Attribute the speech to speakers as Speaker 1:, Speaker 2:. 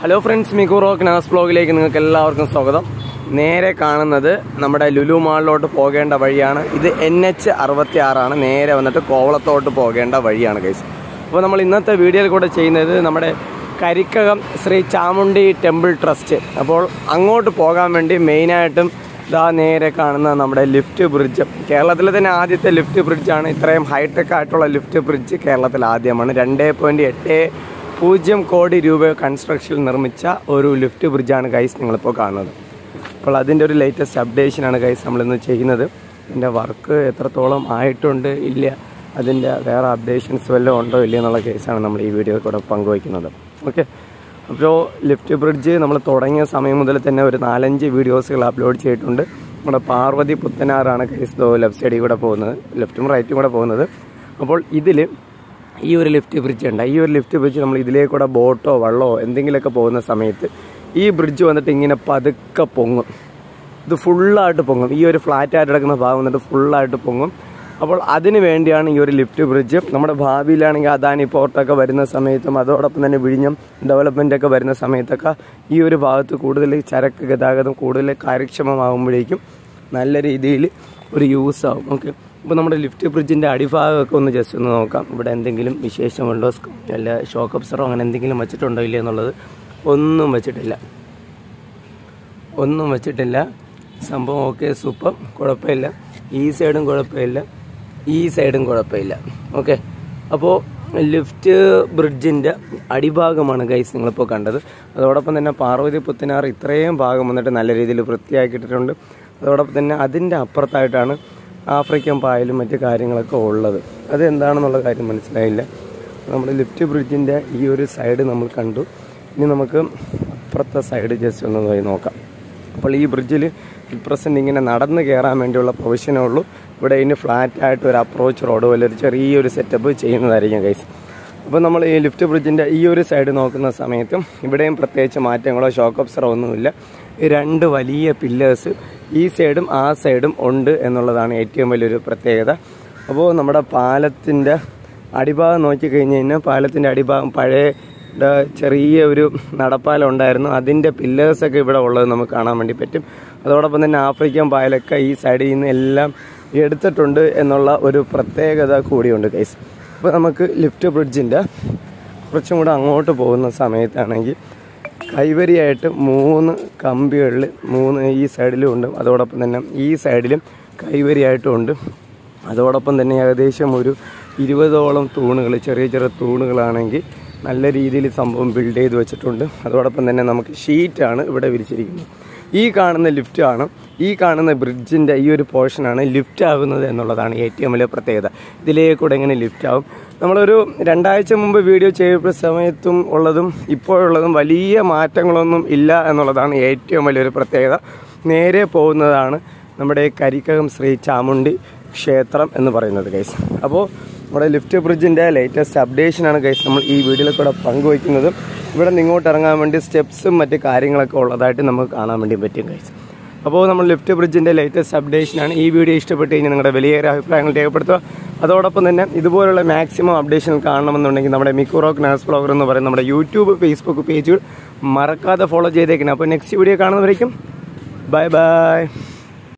Speaker 1: hello friends മിക്കുറോ ക്നാസ് ബ്ലോഗിലേക്ക് നിങ്ങൾക്ക് എല്ലാവർക്കും സ്വാഗതം നേരെ കാണുന്നത് നമ്മുടെ ലുലു മാളിലോട്ട് പോകേണ്ട വഴിയാണ് ഇത് എൻ എച്ച് അറുപത്തി ആറാണ് നേരെ വന്നിട്ട് കോവളത്തോട്ട് പോകേണ്ട വഴിയാണ് കൈസ് അപ്പോൾ നമ്മൾ ഇന്നത്തെ വീഡിയോയിൽ കൂടെ ചെയ്യുന്നത് നമ്മുടെ കരിക്കകം ശ്രീ ചാമുണ്ടി ടെമ്പിൾ ട്രസ്റ്റ് അപ്പോൾ അങ്ങോട്ട് പോകാൻ വേണ്ടി മെയിനായിട്ടും ഇതാ നേരെ കാണുന്ന നമ്മുടെ ലിഫ്റ്റ് ബ്രിഡ്ജ് കേരളത്തിലെ തന്നെ ആദ്യത്തെ ലിഫ്റ്റ് ബ്രിഡ്ജാണ് ഇത്രയും ഹൈടെക് ആയിട്ടുള്ള ലിഫ്റ്റ് ബ്രിഡ്ജ് കേരളത്തിൽ ആദ്യമാണ് രണ്ട് പോയിൻറ്റ് എട്ട് പൂജ്യം കോടി രൂപ കൺസ്ട്രക്ഷനിൽ നിർമ്മിച്ച ഒരു ലിഫ്റ്റ് ബ്രിഡ്ജാണ് ഗൈസ് നിങ്ങളിപ്പോൾ കാണുന്നത് അപ്പോൾ അതിൻ്റെ ഒരു ലേറ്റസ്റ്റ് അപ്ഡേഷനാണ് ഗൈസ് നമ്മളിന്ന് ചെയ്യുന്നത് ഇതിൻ്റെ വർക്ക് എത്രത്തോളം ആയിട്ടുണ്ട് ഇല്ല അതിൻ്റെ വേറെ അപ്ഡേഷൻസ് വല്ലതും ഉണ്ടോ ഇല്ല എന്നുള്ള കേസാണ് നമ്മൾ ഈ വീഡിയോ കൂടെ പങ്കുവയ്ക്കുന്നത് ഓക്കെ അപ്പോൾ ലിഫ്റ്റ് ബ്രിഡ്ജ് നമ്മൾ തുടങ്ങിയ സമയം മുതൽ തന്നെ ഒരു നാലഞ്ച് വീഡിയോസുകൾ അപ്ലോഡ് ചെയ്തിട്ടുണ്ട് നമ്മുടെ പാർവതി പുത്തനാറാണ് കേസ് ദോ ലെഫ്റ്റ് സൈഡിൽ കൂടെ പോകുന്നത് ലെഫ്റ്റും റൈറ്റും കൂടെ പോകുന്നത് അപ്പോൾ ഇതിൽ ഈ ഒരു ലിഫ്റ്റ് ബ്രിഡ്ജ് ഉണ്ട് ഈ ഒരു ലിഫ്റ്റ് ബ്രിഡ്ജ് നമ്മൾ ഇതിലേക്ക് കൂടെ ബോട്ടോ വള്ളമോ എന്തെങ്കിലുമൊക്കെ പോകുന്ന സമയത്ത് ഈ ബ്രിഡ്ജ് വന്നിട്ട് ഇങ്ങനെ പതുക്കെ പൊങ്ങും ഇത് ഫുള്ളായിട്ട് പൊങ്ങും ഈ ഒരു ഫ്ലാറ്റ് ആയിട്ട് കിടക്കുന്ന ഭാഗം വന്നിട്ട് ഫുള്ളായിട്ട് പൊങ്ങും അപ്പോൾ അതിന് വേണ്ടിയാണ് ഈ ഒരു ലിഫ്റ്റ് ബ്രിഡ്ജ് നമ്മുടെ ഭാവിയിലാണെങ്കിൽ അദാനി പോർട്ടൊക്കെ വരുന്ന സമയത്തും അതോടൊപ്പം തന്നെ വിഴിഞ്ഞം ഡെവലപ്മെൻ്റ് ഒക്കെ വരുന്ന സമയത്തൊക്കെ ഈ ഒരു ഭാഗത്ത് കൂടുതൽ ചരക്ക് ഗതാഗതം കൂടുതൽ കാര്യക്ഷമമാകുമ്പോഴേക്കും നല്ല രീതിയിൽ ഒരു യൂസ് ആവും ഓക്കെ അപ്പോൾ നമ്മുടെ ലിഫ്റ്റ് ബ്രിഡ്ജിൻ്റെ അടിഭാഗമൊക്കെ ഒന്ന് ജസ്റ്റ് ഒന്ന് നോക്കാം ഇവിടെ എന്തെങ്കിലും വിശേഷമുണ്ടോ അല്ല ഷോക്ക് അബ്സറോ അങ്ങനെ എന്തെങ്കിലും വെച്ചിട്ടുണ്ടോ ഇല്ലേ എന്നുള്ളത് ഒന്നും വെച്ചിട്ടില്ല ഒന്നും വെച്ചിട്ടില്ല സംഭവം ഓക്കെ സൂപ്പർ കുഴപ്പമില്ല ഈ സൈഡും കുഴപ്പമില്ല ഈ സൈഡും കുഴപ്പമില്ല ഓക്കെ അപ്പോൾ ലിഫ്റ്റ് ബ്രിഡ്ജിൻ്റെ അടിഭാഗമാണ് ഗൈസ് നിങ്ങളിപ്പോൾ കണ്ടത് അതോടൊപ്പം തന്നെ പാർവതി പുത്തനാർ ഇത്രയും ഭാഗം വന്നിട്ട് നല്ല രീതിയിൽ വൃത്തിയാക്കിയിട്ടുണ്ട് അതോടൊപ്പം തന്നെ അതിൻ്റെ അപ്പുറത്തായിട്ടാണ് ആഫ്രിക്കൻ പായലും മറ്റു കാര്യങ്ങളൊക്കെ ഉള്ളത് അത് എന്താണെന്നുള്ള കാര്യം മനസ്സിലായില്ല നമ്മുടെ ലിഫ്റ്റ് ബ്രിഡ്ജിൻ്റെ ഈ ഒരു സൈഡ് നമ്മൾ കണ്ടു ഇനി നമുക്ക് അപ്പുറത്തെ സൈഡ് ജസ്റ്റ് ഒന്ന് പോയി നോക്കാം അപ്പോൾ ഈ ബ്രിഡ്ജിൽ പ്രസൻറ്റ് ഇങ്ങനെ നടന്ന് കയറാൻ വേണ്ടിയുള്ള പ്രൊവിഷനേ ഉള്ളൂ ഇവിടെ ഇതിന് ഫ്ലാറ്റ് ആയിട്ട് ഒരു അപ്രോച്ച് റോഡ് പോലെ ഒരു ചെറിയൊരു സെറ്റപ്പ് ചെയ്യുന്നതായിരിക്കും ഗൈസ് അപ്പോൾ നമ്മൾ ഈ ലിഫ്റ്റ് ബ്രിഡ്ജിൻ്റെ ഈ ഒരു സൈഡ് നോക്കുന്ന സമയത്തും ഇവിടെയും പ്രത്യേകിച്ച് മാറ്റങ്ങളോ ഷോക്ക് ഒബ്സറോ ഒന്നുമില്ല ഈ രണ്ട് വലിയ പില്ലേഴ്സ് ഈ സൈഡും ആ സൈഡും ഉണ്ട് എന്നുള്ളതാണ് ഏറ്റവും വലിയൊരു പ്രത്യേകത അപ്പോൾ നമ്മുടെ പാലത്തിൻ്റെ അടിഭാഗം നോക്കിക്കഴിഞ്ഞ് കഴിഞ്ഞാൽ പാലത്തിൻ്റെ അടിഭാഗം പഴയ ടെ ചെറിയ ഒരു നടപ്പാലം ഉണ്ടായിരുന്നു അതിൻ്റെ പില്ലേഴ്സൊക്കെ ഇവിടെ ഉള്ളത് നമുക്ക് കാണാൻ വേണ്ടി പറ്റും അതോടൊപ്പം തന്നെ ആഫ്രിക്കൻ പായലൊക്കെ ഈ സൈഡിൽ നിന്ന് എല്ലാം എടുത്തിട്ടുണ്ട് എന്നുള്ള ഒരു പ്രത്യേകത കൂടിയുണ്ട് കൈസ് അപ്പോൾ നമുക്ക് ലിഫ്റ്റ് ബ്രിഡ്ജിൻ്റെ കുറച്ചും കൂടെ അങ്ങോട്ട് പോകുന്ന സമയത്താണെങ്കിൽ കൈവരിയായിട്ട് മൂന്ന് കമ്പികളിൽ മൂന്ന് ഈ സൈഡിലും ഉണ്ട് അതോടൊപ്പം തന്നെ ഈ സൈഡിലും കൈവരിയായിട്ടും ഉണ്ട് അതോടൊപ്പം തന്നെ ഏകദേശം ഒരു ഇരുപതോളം തൂണുകൾ ചെറിയ ചെറിയ തൂണുകളാണെങ്കിൽ നല്ല രീതിയിൽ സംഭവം ബിൽഡ് ചെയ്ത് വെച്ചിട്ടുണ്ട് അതോടൊപ്പം തന്നെ നമുക്ക് ഷീറ്റാണ് ഇവിടെ വിരിച്ചിരിക്കുന്നത് ഈ കാണുന്ന ലിഫ്റ്റാണ് ഈ കാണുന്ന ബ്രിഡ്ജിൻ്റെ ഈ ഒരു പോർഷനാണ് ലിഫ്റ്റ് ആകുന്നത് എന്നുള്ളതാണ് ഏറ്റവും വലിയ പ്രത്യേകത ഇതിലേക്കൂടെ എങ്ങനെ ലിഫ്റ്റ് ആവും നമ്മളൊരു രണ്ടാഴ്ച മുമ്പ് വീഡിയോ ചെയ്ത സമയത്തും ഉള്ളതും ഇപ്പോഴുള്ളതും വലിയ മാറ്റങ്ങളൊന്നും ഇല്ല എന്നുള്ളതാണ് ഏറ്റവും വലിയൊരു പ്രത്യേകത നേരെ പോകുന്നതാണ് നമ്മുടെ കരിക്കകം ശ്രീ ചാമുണ്ടി ക്ഷേത്രം എന്ന് പറയുന്നത് ഗൈസ് അപ്പോൾ നമ്മുടെ ലിഫ്റ്റ് ബ്രിഡ്ജിൻ്റെ ലേറ്റസ്റ്റ് അപ്ഡേഷനാണ് ഗൈസ് നമ്മൾ ഈ വീഡിയോയിൽ കൂടെ പങ്കുവയ്ക്കുന്നത് ഇവിടെ നിന്ന് ഇങ്ങോട്ട് ഇറങ്ങാൻ വേണ്ടി സ്റ്റെപ്സും മറ്റ് കാര്യങ്ങളൊക്കെ ഉള്ളതായിട്ട് നമുക്ക് കാണാൻ വേണ്ടി പറ്റും ഗൈസ് അപ്പോൾ നമ്മൾ ലിഫ്റ്റ് ബ്രിഡ്ജിൻ്റെ ലേറ്റസ്റ്റ് അപ്ഡേഷനാണ് ഈ വീഡിയോ ഇഷ്ടപ്പെട്ട് കഴിഞ്ഞാൽ നിങ്ങളുടെ വലിയൊരു അഭിപ്രായങ്ങൾ രേഖപ്പെടുത്തുക അതോടൊപ്പം തന്നെ ഇതുപോലുള്ള മാക്സിമം അപ്ഡേഷൻ കാണണമെന്നുണ്ടെങ്കിൽ നമ്മുടെ മിക്കുറോക്ക് നാസ് ബ്ലോഗർ എന്ന് പറയുന്ന നമ്മുടെ യൂട്യൂബ് ഫേസ്ബുക്ക് പേജുകൾ മറക്കാതെ ഫോളോ ചെയ്തേക്കണം അപ്പോൾ നെക്സ്റ്റ് വീഡിയോ കാണുന്നവരേക്കും ബൈ ബൈ